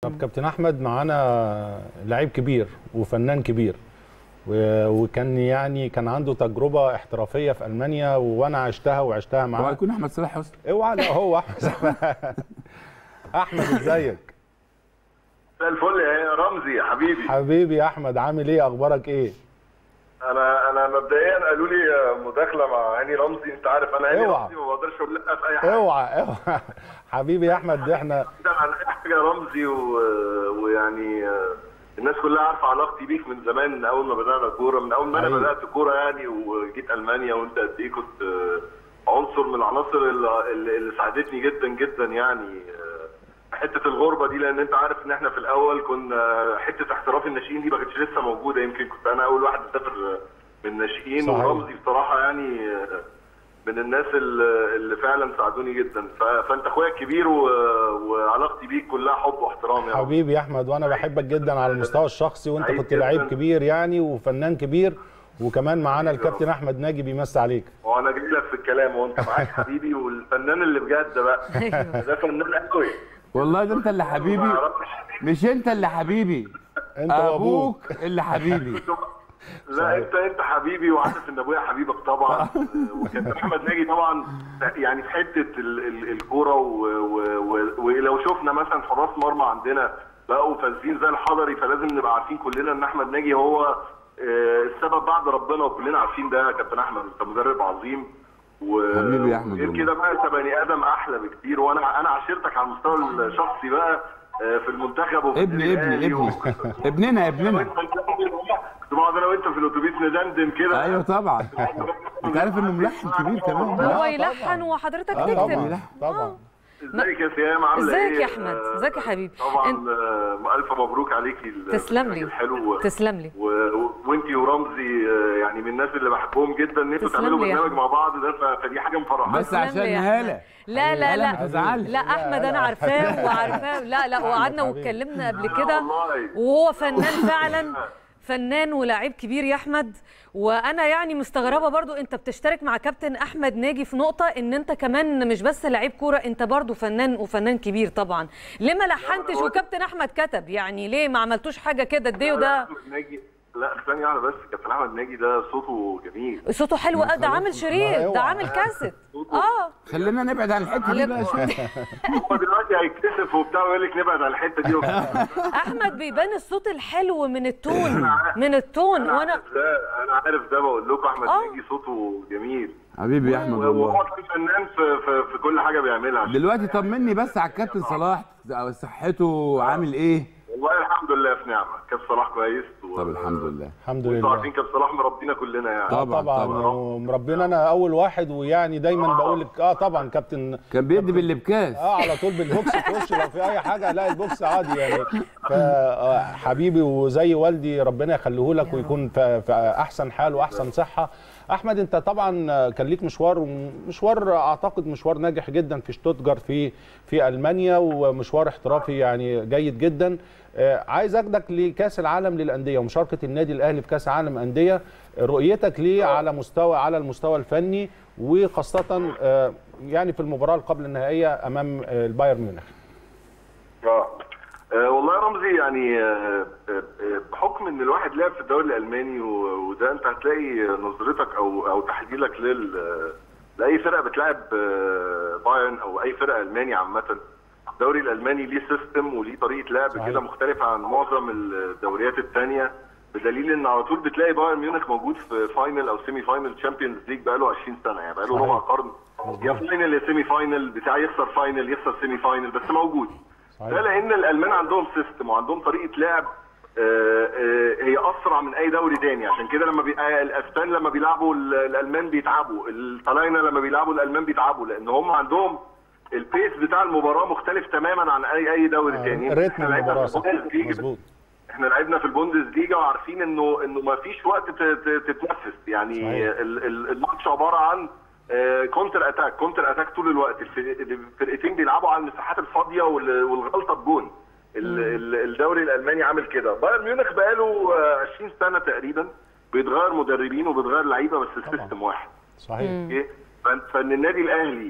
طب كابتن احمد معانا لعيب كبير وفنان كبير و- وكان يعني كان عنده تجربه احترافيه في المانيا وانا عشتها وعشتها هو معاه هيكون احمد صلاح حسني اوعى لا هو احمد احمد ازيك مساء الفل يا رمزي يا حبيبي حبيبي يا احمد عامل ايه اخبارك ايه انا انا مبدئيا قالوا لي مداخله مع هاني رمزي انت عارف انا هاني اوعى. رمزي ما بقدرش اقول لا في اي حاجه اوعى اوعى حبيبي يا احمد احنا ده عن اي حاجه يا رمزي و... ويعني آه، الناس كلها عارفه علاقتي بيك من زمان من اول ما بدانا كوره من اول ما انا أيوة. بدات كوره يعني وجيت المانيا وانت قد ايه كنت آه، عنصر من العناصر اللي, اللي اللي ساعدتني جدا جدا يعني آه، حته الغربه دي لان انت عارف ان احنا في الاول كنا حته احتراف الناشئين دي ما كانتش لسه موجوده يمكن كنت انا اول واحد مسافر من الناشئين صحيح. ورمزي بصراحه يعني آه، من الناس اللي اللي فعلا ساعدوني جدا ف- فانت اخويا الكبير و... وعلاقتي بيك كلها حب واحترام يا رب. حبيبي يا احمد وانا بحبك جدا على المستوى الشخصي وانت سعيد كنت لعيب جداً. كبير يعني وفنان كبير وكمان معانا الكابتن احمد ناجي بيمسي عليك وانا جاي لك في الكلام وانت معاك حبيبي والفنان اللي بجد بقى أيوة. ده فنان قوي والله ده انت اللي حبيبي ما أعرفش. مش انت اللي حبيبي انت وابوك ابوك اللي حبيبي لا انت انت حبيبي وعارف ان ابويا حبيبك طبعا وكابتن احمد ناجي طبعا يعني في حته ال- ال- الكوره و- و- و- ولو شفنا مثلا حراس مرمى عندنا بقوا فالسين زي الحضري فلازم نبقى عارفين كلنا ان احمد ناجي هو آه، السبب بعد ربنا وكلنا عارفين ده يا كابتن احمد انت مدرب عظيم و- حبيبي يا أحمد وغير والله. كده بقى انت بني ادم احلى بكتير وانا انا عاشرتك على المستوى الشخصي بقى آه، في المنتخب وفي ابني النادي ابني الأهلي ابني و- ابننا ابننا كنت بقعد انا وانت في الاتوبيس ندندن كده ايوه طبعا انت عارف انه ملحن كبير كمان هو آه، يلحن طبعاً. وحضرتك آه، تكتب طبعا طبعا ازيك يا سيام عامله ايه؟ ازيك يا أحمد؟ آه، ازيك يا حبيبي؟ طبعا انت- آه، الف مبروك عليكي تسلم البرنامج لي الحلو تسلم لي و... و... وانتي ورمزي آه، يعني من الناس اللي بحبهم جدا ان انتوا تسلم تعملوا لي يا برنامج أحمد. مع بعض ده ف... فدي حاجه مفرحه بس تسلم عشان لي يا هالة. أحمد. لا لا هالة ما لا تزعلش. لا احمد انا عارفاه وعارفاه لا لا وقعدنا حبيبي. واتكلمنا قبل لا كده والله. وهو فنان فعلا فنان ولاعيب كبير يا احمد وانا يعني مستغربه برضو انت بتشترك مع كابتن احمد ناجي في نقطه ان انت كمان مش بس لعيب كوره انت برضو فنان وفنان كبير طبعا ليه ما لحنتش هو- وكابتن احمد كتب يعني ليه ما عملتوش حاجه كده الديو ده أحمد ناجي لا ثانية واحدة بس كابتن أحمد ناجي ده صوته جميل صوته حلو قوي ده عامل شريط ده اوعى. عامل كاسيت اه خلينا نبعد عن الحته دي بقى شويه هو دلوقتي هيتكسف وبتاع ويقول لك نبعد عن الحتة دي وبتاع. احمد بيبان الصوت الحلو من التون من التون أنا وانا عارف ده أنا عارف ده بقول لكم أحمد آه. ناجي صوته جميل حبيبي يا احمد وهو والله كان فنان في, في, في كل حاجة بيعملها دلوقتي طمني بس على الكابتن صلاح صحته عامل ايه والله الحمد لله في نعمة كابتن صلاح كويس و... طب الحمد لله الحمد انتوا لله عارفين كابتن صلاح مربينا كلنا يعني طبعاً، طبعا طبعاً. ومربينا انا اول واحد ويعني دايما بقول لك اه طبعا كابتن كان بيدي بالابكاس اه على طول بالبوكس تخش لو في اي حاجه الاقي البوكس عادي يعني فحبيبي وزي والدي ربنا يخليه لك ويكون في في احسن حال واحسن صحه احمد انت طبعا كان ليك مشوار مشوار اعتقد مشوار ناجح جدا في شتوتجارت في في المانيا ومشوار احترافي يعني جيد جدا آه، عايز اخدك لكاس العالم للانديه ومشاركه النادي الاهلي في كاس العالم انديه رؤيتك ليه على مستوى على المستوى الفني وخاصه آه، يعني في المباراه القبل النهائيه امام آه، البايرن ميونخ اه آه، والله يا رمزي يعني آه، آه، آه، بحكم ان الواحد لعب في الدوري الالماني و- وده انت هتلاقي نظرتك او او تحليلك لل آه، لاي فرقه بتلعب آه، بايرن او اي فرقه الماني عامه الدوري الالماني ليه سيستم وليه طريقه لعب صحيح. كده مختلفه عن معظم الدوريات الثانيه بدليل ان على طول بتلاقي بايرن ميونخ موجود في فاينل او سيمي فاينل تشامبيونز ليج بقاله 20 سنه يعني بقاله صحيح. ربع قرن يا فاينل يا سيمي فاينل بتاع يخسر فاينل يخسر سيمي فاينل بس موجود صحيح. ده لان الالمان عندهم سيستم وعندهم طريقه لعب آه، آه، هي اسرع من اي دوري تاني عشان كده لما بي... آه، الاسبان لما بيلعبوا ال- الالمان بيتعبوا الطلاينه لما بيلعبوا الالمان بيتعبوا لان هم عندهم البيس بتاع المباراه مختلف تماما عن اي اي دوري تاني رتم إحنا لعبنا المباراه في صح البوندسليجا- مظبوط احنا لعبنا في البوندسليجا وعارفين انه انه ما فيش وقت ت- ت- تتنفس يعني صحيح. ال- ال- الماتش عباره عن آه، كونتر اتاك كونتر اتاك طول الوقت الف- الفرقتين بيلعبوا على المساحات الفاضيه وال- والغلطه بجون ال- ال- الدوري الالماني عامل كده بايرن ميونخ بقاله آه، 20 سنه تقريبا بيتغير مدربين وبيتغير لعيبه بس السيستم واحد صحيح اوكي فان فإن النادي الاهلي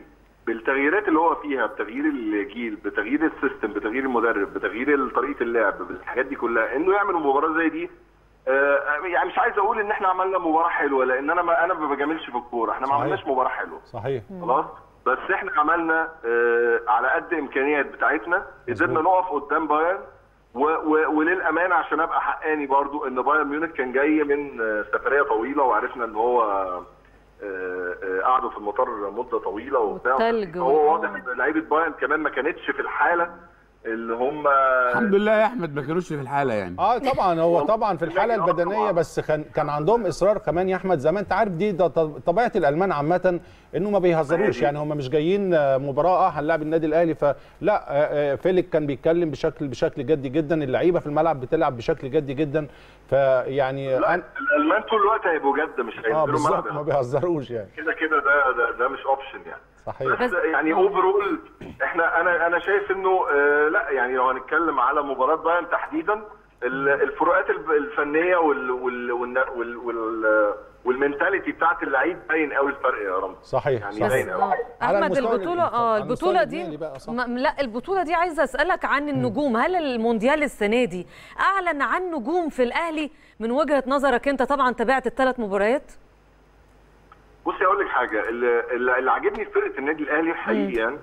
بالتغييرات اللي هو فيها بتغيير الجيل بتغيير السيستم بتغيير المدرب بتغيير طريقه اللعب بالحاجات دي كلها انه يعمل مباراه زي دي آه، يعني مش عايز اقول ان احنا عملنا مباراه حلوه لان انا ما انا ما بجاملش في الكوره احنا ما صحيح. عملناش مباراه حلوه صحيح خلاص بس احنا عملنا آه، على قد امكانيات بتاعتنا قدرنا مظبوط. نقف قدام بايرن و و وللامانه عشان ابقى حقاني برضو ان بايرن ميونخ كان جاي من آه، سفريه طويله وعرفنا ان هو آه، آه، قعدوا في المطار مده طويله وبتاع والتلج و- هو واضح ان لعيبه بايرن كمان ما كانتش في الحاله اللي هم الحمد لله يا احمد ما كانوش في الحاله يعني اه طبعا هو طبعا في الحاله آه البدنيه طبعاً. بس كان كان عندهم اصرار كمان يا احمد زي ما انت عارف دي ده ط- طبيعه الالمان عامه انه ما بيهزروش يعني هم مش جايين آه، مباراه اه هنلاعب النادي الاهلي فلا آه، آه، فيليك كان بيتكلم بشكل بشكل جدي جدا اللعيبه في الملعب بتلعب بشكل جدي جدا فيعني لا أنا- الالمان طول الوقت هيبقوا جد مش اه هينزلوا بالظبط الملعب ما بيهزروش يعني كده كده ده ده, ده مش اوبشن يعني صحيح بس يعني اوفرول احنا انا انا شايف انه آه لا يعني لو هنتكلم على مباراه بايرن تحديدا ال- الفروقات الب- الفنيه وال وال وال وال وال والمنتاليتي بتاعت اللعيب باين قوي الفرق يا رمزي صحيح يعني صحيح باين قوي آه. على احمد المستوى البطوله ال- اه على المستوى البطوله الإجمالي دي بقى، صح. ما لا البطوله دي عايزه اسالك عن النجوم هل المونديال السنه دي اعلن عن نجوم في الاهلي من وجهه نظرك انت طبعا تابعت الثلاث مباريات بصي اقول لك حاجه اللي, اللي اللي عاجبني في فرقه النادي الاهلي حقيقي يعني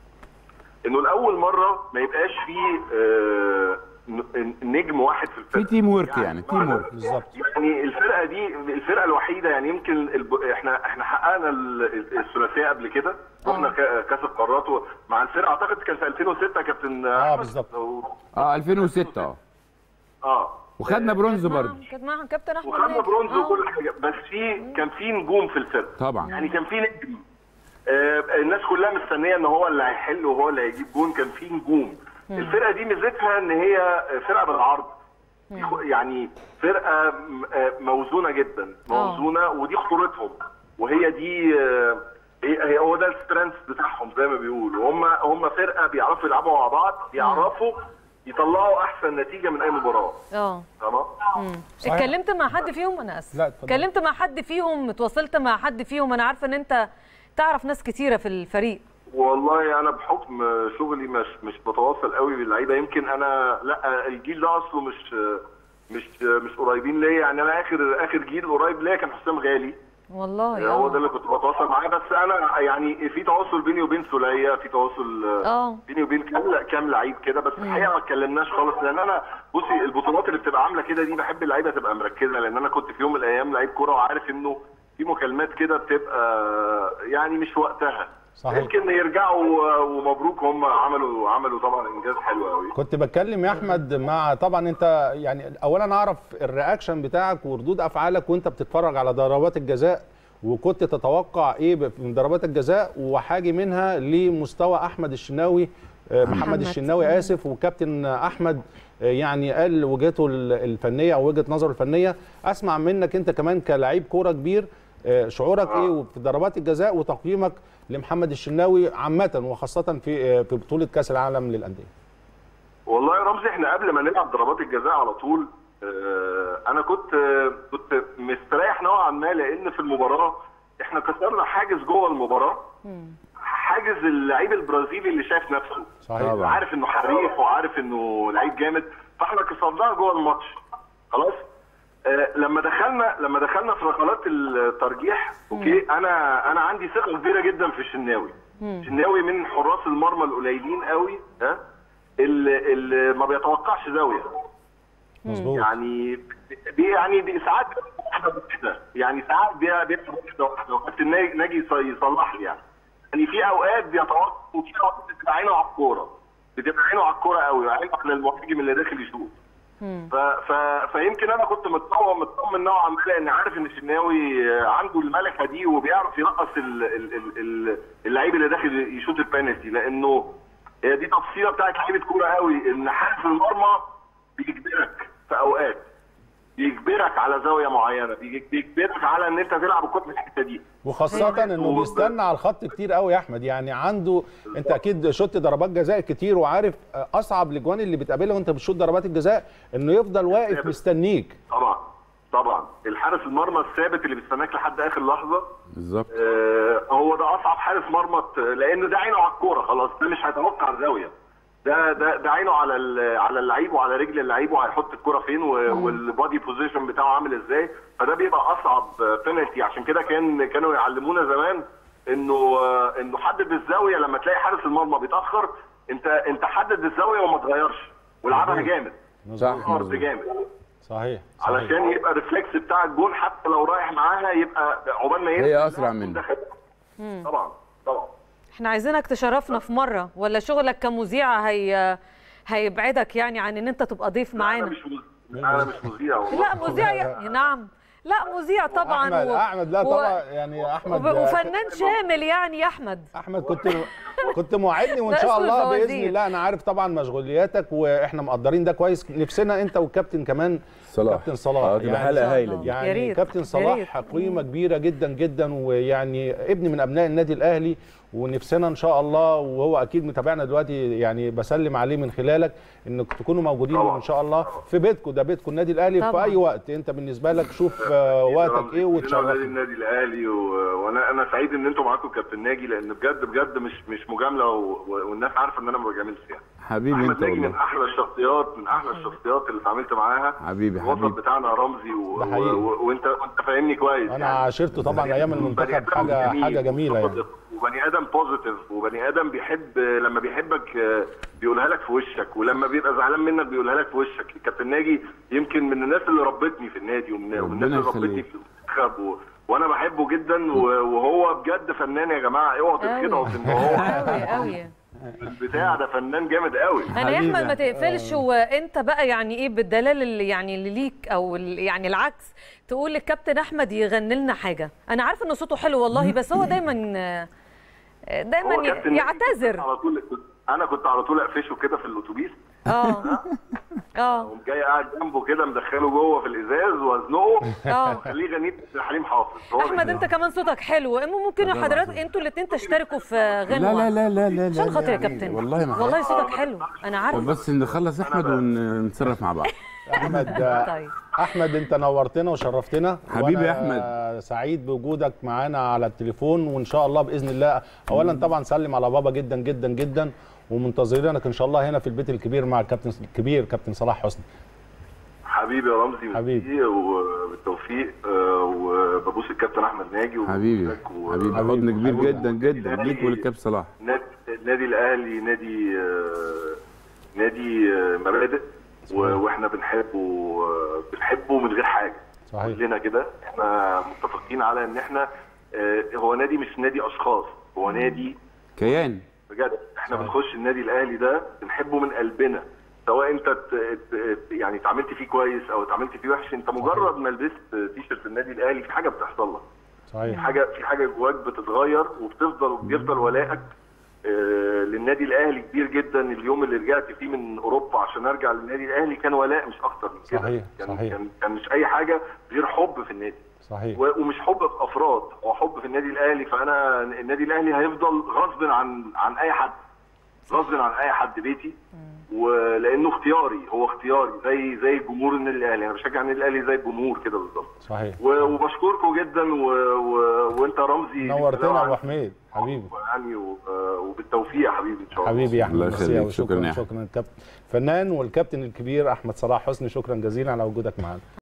انه لاول مره ما يبقاش فيه آه ن- نجم واحد في الفرقه في تيم ورك يعني تيم ورك بالظبط يعني الفرقه دي الفرقه الوحيده يعني يمكن الب... احنا احنا حققنا ال- الثلاثيه قبل كده رحنا ك- كاس القارات و- مع الفرقه اعتقد كان في 2006 كابتن اه أحمد بالظبط. و- اه 2006 اه اه وخدنا برونز برضه كانت معاهم كابتن احمد وخدنا ناجي. برونز آه. وكل حاجه بس في كان في نجوم في الفرقه طبعا يعني كان في نجم آه الناس كلها مستنيه ان هو اللي هيحل وهو اللي هيجيب جون كان في نجوم الفرقه دي ميزتها ان هي فرقه بالعرض يعني فرقه م- آه، موزونه جدا آه. موزونه ودي خطورتهم وهي دي آه، هي هي- هو ده السترينث بتاعهم زي ما بيقولوا هم هم فرقه بيعرفوا يلعبوا مع بعض بيعرفوا يطلعوا احسن نتيجه من اي مباراه اه تمام صحيح. اتكلمت مع حد فيهم انا اسف لا، اتفضل. اتكلمت مع حد فيهم اتواصلت مع حد فيهم انا عارفه ان انت تعرف ناس كتيره في الفريق والله انا بحكم شغلي مش مش بتواصل قوي باللعيبه يمكن انا لا الجيل ده اصله مش مش مش قريبين ليا يعني انا اخر اخر جيل قريب ليا كان حسام غالي والله هو آه. ده اللي كنت بتواصل معاه بس انا يعني في تواصل بيني وبين سولية في تواصل اه بيني وبين كام كام لعيب كده بس الحقيقه ما اتكلمناش خالص لان انا بصي البطولات اللي بتبقى عامله كده دي بحب اللعيبه تبقى مركزه لان انا كنت في يوم من الايام لعيب كوره وعارف انه في مكالمات كده بتبقى يعني مش وقتها صحيح. يمكن يرجعوا ومبروك هم عملوا عملوا طبعا انجاز حلو قوي كنت بتكلم يا احمد مع طبعا انت يعني اولا اعرف الرياكشن بتاعك وردود افعالك وانت بتتفرج على ضربات الجزاء وكنت تتوقع ايه ب- من ضربات الجزاء وحاجه منها لمستوى احمد الشناوي آه، محمد محمد. الشناوي اسف وكابتن احمد آه، يعني قال وجهته ال- الفنيه او وجهه نظره الفنيه اسمع منك انت كمان كلاعب كوره كبير آه، شعورك ايه في ضربات الجزاء وتقييمك لمحمد الشناوي عامه وخاصه في آه، في بطوله كاس العالم للانديه والله يا رمزي احنا قبل ما نلعب ضربات الجزاء على طول آه، انا كنت آه، كنت مستريح نوعا ما لان في المباراه احنا كسرنا حاجز جوه المباراه حاجز اللعيب البرازيلي اللي شايف نفسه صحيح طبعا. عارف انه حريف وعارف انه لعيب جامد فاحنا كسرناها جوه الماتش خلاص آه لما دخلنا لما دخلنا في ركلات الترجيح اوكي انا انا عندي ثقه كبيره جدا في الشناوي الشناوي من حراس المرمى القليلين قوي ها اللي, اللي ما بيتوقعش زاويه مظبوط يعني بي يعني بي ساعات واحده واحده يعني ساعات بي- بيكسب واحده واحده وقت الناجي ناجي يص- يصلح لي يعني يعني في اوقات بيتوقع وفي اوقات بتبقى عينه على الكوره بتبقى عينه على الكوره قوي عينه على المهاجم اللي داخل يشوط ف... ف... فيمكن انا كنت مطمن مطمن نوعا ما لان عارف ان الشناوي عنده الملكه دي وبيعرف يرقص ال... ال... ال... ال- اللعيب اللي داخل يشوط البنالتي لانه هي دي تفصيله بتاعت لعيبه كوره قوي ان حارس المرمى بيجبرك في اوقات بيجبرك على زاويه معينه بيج- بيجبرك على ان انت تلعب الكوره في الحته دي وخاصة انه بيستنى على الخط كتير قوي يا احمد يعني عنده انت اكيد شوت ضربات جزاء كتير وعارف اصعب الاجوان اللي بتقابلها وانت بتشوت ضربات الجزاء انه يفضل واقف مستنيك طبعا طبعا الحارس المرمى الثابت اللي بيستناك لحد اخر لحظه بالظبط آه، هو ده اصعب حارس مرمى ت- لان ده عينه على الكوره خلاص ده مش هيتوقع الزاويه ده ده ده عينه على ال- على اللعيب وعلى رجل اللعيب وهيحط الكوره فين و- والبادي بوزيشن بتاعه عامل ازاي فده بيبقى اصعب بينالتي عشان كده كان كانوا يعلمونا زمان انه آه، انه حدد الزاويه لما تلاقي حارس المرمى بيتاخر انت انت حدد الزاويه وما تغيرش والعبها مظبوط. جامد صح ارض مظبوط. جامد صحيح صحيح علشان يبقى الريفلكس بتاع الجون حتى لو رايح معاها يبقى عقبال ما ينزل هي أسرع اللاعب منه. دخل. طبعا طبعا احنا عايزينك تشرفنا في مره ولا شغلك كمذيع هي هيبعدك يعني عن ان انت تبقى ضيف انا معانا مش مذ- انا مش مذيع والله لا مذيع ي- نعم لا مذيع طبعا احمد و- احمد لا و- طبعا يعني احمد وب- وفنان شامل يعني يا احمد احمد كنت كنت موعدني وان لا، شاء اسم الله باذن الفوازير. الله انا عارف طبعا مشغولياتك واحنا مقدرين ده كويس نفسنا انت والكابتن كمان صلاح. كابتن صلاح اه تبقى حلقه هايله دي يا يعني ريت، كابتن يا صلاح ريت. قيمه كبيره جدا جدا ويعني ابن من ابناء النادي الاهلي ونفسنا ان شاء الله وهو اكيد متابعنا دلوقتي يعني بسلم عليه من خلالك انك تكونوا موجودين طبعا. ان شاء الله في بيتكم ده بيتكم النادي الاهلي في طبعا. اي وقت انت بالنسبه لك شوف آه، وقتك ايه نادي وتشرفنا النادي الاهلي و... وانا انا سعيد ان انتم معاكم كابتن ناجي لان بجد بجد مش مش مجامله و... والناس عارفه ان انا ما بجاملش يعني حبيبي احمد انت ناجي من والله احلى الشخصيات من احلى الشخصيات اللي اتعاملت معاها حبيبي الوسط حبيبي بتاعنا رمزي و... ده حقيقي. و... وانت وانت فاهمني كويس انا عاشرته طبعا ايام بني المنتخب آدم حاجه جميل حاجه جميله يعني وصادق وبني ادم بوزيتيف وبني ادم بيحب لما بيحبك آه، بيقولها لك في وشك ولما بيبقى زعلان منك بيقولها لك في وشك كابتن ناجي يمكن من الناس اللي ربتني في النادي ومن ومن الناس ربنا اللي ربتني يخليك. في المنتخب و... وانا بحبه جدا و... وهو بجد فنان يا جماعه اوعوا تتخدعوا في ان هو قوي قوي البتاع ده فنان جامد قوي انا يا احمد ما تقفلش وانت بقى يعني ايه بالدلال اللي يعني اللي ليك او ال- يعني العكس تقول للكابتن احمد يغني لنا حاجه انا عارفه ان صوته حلو والله بس هو دايما هو دايما كابتن ناجي كنت يعتذر على طول انا كنت على طول اقفشه كده في الاتوبيس اه اه قوم جاي قاعد جنبه كده مدخله جوه في الازاز وازنقه اه خليه يغني حليم حافظ هو احمد انت كمان صوتك حلو ممكن حضرتك انتوا الاثنين تشتركوا في غنوه لا لا لا لا لا عشان لا، خاطر يا لا، كابتن والله ما والله صوتك حلو انا طب عارفه بس نخلص احمد ونتصرف مع بعض احمد طيب احمد انت نورتنا وشرفتنا حبيبي يا وأنا سعيد بوجودك معانا على التليفون وان شاء الله باذن الله اولا طبعا سلم على بابا جدا جدا جدا ومنتظرينك ان شاء الله هنا في البيت الكبير مع الكابتن الكبير كابتن صلاح حسني حبيبي يا رمزي حبيبي. ميرسي وبالتوفيق آه، وببوس الكابتن احمد ناجي حبيبي وببوسك و- حبيبي حبيبي. حضن كبير حبيبي. جدا جدا ليك وللكابتن صلاح نادي النادي الاهلي نادي آه، نادي آه، مبادئ و- واحنا بنحبه آه، بنحبه من غير حاجه صحيح كلنا كده احنا متفقين على ان احنا آه، هو نادي مش نادي اشخاص هو نادي كيان بجد احنا صحيح. بنخش النادي الاهلي ده بنحبه من قلبنا سواء انت ت- ت- يعني اتعاملت فيه كويس او اتعاملت فيه وحش انت مجرد ما لبست تيشرت النادي الاهلي في حاجه بتحصل لك في صحيح حاجه في حاجه جواك بتتغير وبتفضل وبيفضل ولائك آه، للنادي الاهلي كبير جدا اليوم اللي رجعت فيه من اوروبا عشان ارجع للنادي الاهلي كان ولاء مش اكتر من كده صحيح، كان صحيح. كان, كان مش اي حاجه غير حب في النادي صحيح و- ومش حب في افراد هو حب في النادي الاهلي فانا النادي الاهلي هيفضل غصب عن عن اي حد غصب عن اي حد بيتي ولانه اختياري هو اختياري زي زي جمهور النادي الاهلي انا بشجع النادي الاهلي زي الجمهور كده بالظبط صحيح و- وبشكركم جدا و... و... وانت رمزي نورتنا يا ابو حميد حبيبي يعني و... وبالتوفيق يا حبيبي ان شاء الله حبيبي يا احمد الله ميرسي يخليك. أوي. شكراً يا أحمد. شكرا الكابتن فنان والكابتن الكبير احمد صلاح حسني شكرا جزيلا على وجودك معانا